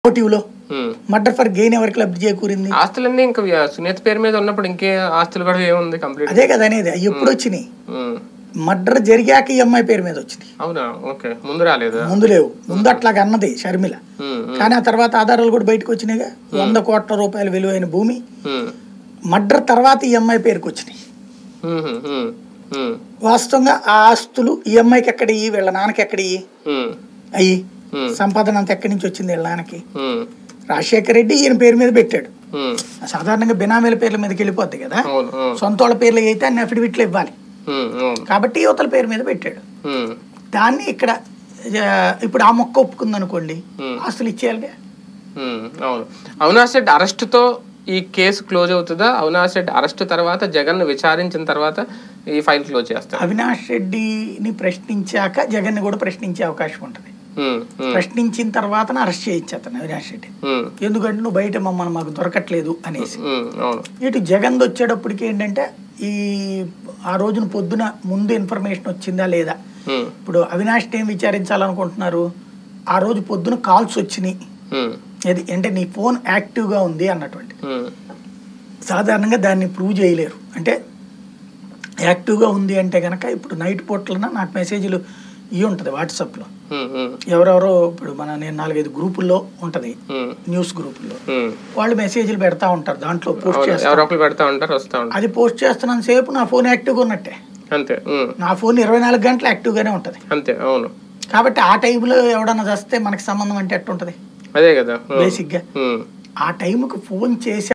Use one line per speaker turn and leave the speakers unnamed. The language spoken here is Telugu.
మోటివ్లో
ఉమ్.
మర్డర్ ఫర్ గెయిన్ ఎవరికి లబ్ధి చేకూరింది
ఆస్తులన్నీ ఇంకా వ్య- సునీత పేరు మీద ఉన్నప్పుడు ఇంకే ఆస్తులు కూడా ఏముంది కంప్లీట్
అదే కదా అనేది అవి ఎప్పుడు వచ్చినాయి మర్డర్ జరిగాక ఈ అమ్మాయి పేరు మీద వచ్చింది
అవునా ఓకే ముందు రాలేదా
ముందు లేవు ముందు అట్లాగా అన్నది షర్మిల
ఉమ్, ఉమ్,
కానీ ఆ తర్వాత ఆధారాలు కూడా బయటకు వచ్చినాయిగా వంద కోట్ల రూపాయల విలువైన భూమి
ఉమ్,
మర్డర్ తర్వాత ఈ అమ్మాయి పేరుకు వచ్చినాయి
ఉమ్, ఉమ్, ఉమ్,
వాస్తవంగా ఆ ఆస్తులు ఈ అమ్మాయికి ఎక్కడ ఇయ్యి వీళ్ళ నాన్నకి ఎక్కడ ఇయ్యి
ఉమ్,
అయ్యి
ఉమ్,
సంపాదన అంతా ఎక్కడి నుంచి వచ్చింది వీళ్ళ నాన్నకి
ఉమ్,
రాజశేఖర రెడ్డి ఈయన పేరు మీద పెట్టాడు
ఉమ్,
సాధారణంగా బినామీల పేర్ల మీదకి వెళ్ళిపోద్ది కదా
అవును అవును,
సొంత వాళ్ళ పేర్లు అయితే అన్ని అఫిడవిట్లు ఇవ్వాలి
ఉమ్, అవును
కాబట్టి యువతల పేరు మీద పెట్టాడు
ఉమ్,
దాన్ని ఇక్కడ ఆ, ఇప్పుడు ఆ మొక్క ఒప్పుకుంది అనుకోండి
Hmm.
ఆస్తులు ఇచ్చేయాలిగా
ఉమ్, అవును అవినాష్ రెడ్డి అరెస్టుతో ఈ కేసు క్లోజ్ అవుతుందా అవినాష్ రెడ్డి అరెస్ట్ తర్వాత జగన్ విచారించిన తర్వాత ఈ ఫైల్ క్లోజ్ చేస్తారు
అవినాష్ రెడ్డిని ప్రశ్నించాక జగన్ కూడా ప్రశ్నించే అవకాశం ఉంటుంది
ఉమ్, ఉమ్,
ప్రశ్నించిన తర్వాత అరెస్ట్ చేయొచ్చు అతను అవినాష్ రెడ్డి
ఉమ్,
ఎందుకంటే నువ్వు బయట మమ్మల్ని మాకు దొరకట్లేదు అనేసి
ఉమ్, అవును
ఇటు జగన్ వచ్చేటప్పటికి ఏంటంటే ఈ ఆ రోజున పొద్దున ముందు ఇన్ఫర్మేషన్ వచ్చిందా లేదా
ఉమ్,
ఇప్పుడు అవినాష్ ఏం విచారించాలనుకుంటున్నారు ఆ రోజు పొద్దున కాల్స్ వచ్చినాయి
ఉమ్,
అది అంటే నీ ఫోన్ యాక్టివ్గా ఉంది అన్నటువంటి
ఉమ్,
సాధారణంగా దాన్ని ప్రూవ్ చేయలేరు అంటే యాక్టివ్గా ఉంది అంటే కనుక ఇప్పుడు నైట్ పూట్లన నాకు మెసేజ్లు ఇవి ఉంటుంది వాట్సాప్లో
ఉమ్, ఉమ్,
ఎవరెవరో ఇప్పుడు మన నేను నాలుగైదు గ్రూపుల్లో ఉంటుంది
ఉమ్,
న్యూస్ గ్రూపుల్లో
ఉమ్.
వాళ్ళు మెసేజ్లు పెడతా ఉంటారు దాంట్లో పోస్ట్
అవును,
చేస్తారు
ఎవరో ఒకరు పెడతా ఉంటారు వస్తా ఉంటారు
అది పోస్ట్ చేస్తున్నంత సేపు నా ఫోన్ యాక్టివ్గా ఉన్నట్టే
అంతే ఉమ్,
నా ఫోన్ ఇరవై నాలుగు గంటలు యాక్టివ్గానే ఉంటుంది
అంతే అవును
కాబట్టి ఆ టైంలో ఎవడన్నా చేస్తే మనకి సంబంధం అంటే ఎట్టుంటుంది
అదే కదా ఉమ్,
బేసిక్గా
ఉమ్,
ఆ టైంకి ఫోన్ చేసి